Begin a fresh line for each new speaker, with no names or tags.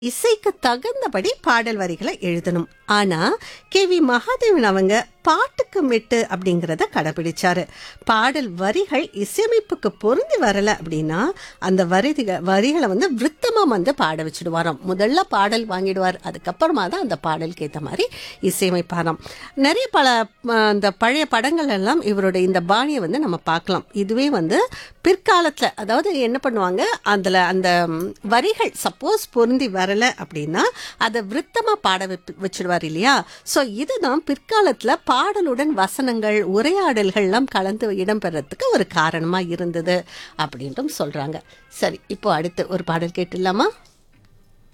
இசைக்கு தகுந்தபடி பாடல் வரிகளை எழுதணும் ஆனா கே வி மகாதேவன் அவங்க பாட்டுக்கு மெட்டு அப்படிங்கிறத கடைபிடிச்சாரு பாடல் வரிகள் இசையமைப்புக்கு பொருந்தி வரல அப்படின்னா அந்த வரிக வரிகளை வந்து விருத்தமா வந்து பாட வச்சுடுவாராம் முதல்ல பாடல் வாங்கிடுவார் அதுக்கப்புறமா தான் அந்த பாடலுக்கு ஏற்ற மாதிரி இசையமைப்பாராம் நிறைய பல அஹ், அந்த பழைய படங்கள் எல்லாம் இவருடைய இந்த பாணியை வந்து நம்ம பார்க்கலாம் இதுவே வந்து பிற்காலத்துல அதாவது என்ன பண்ணுவாங்க அதுல அந்த ம், வரிகள் சப்போஸ் பொருந்தி வரல அப்படின்னா அதை விருத்தமா பாட வச்சு- வச்சிடுவார் இல்லையா ஸோ இதுதான் பிற்காலத்துல பாடலுடன் வசனங்கள் உரையாடல்கள் எல்லாம் கலந்து இடம்பெறத்துக்கு ஒரு காரணமா இருந்தது அப்படின்ட்டும் சொல்றாங்க சரி இப்போ அடுத்து ஒரு பாடல் கேட்டுடலாமா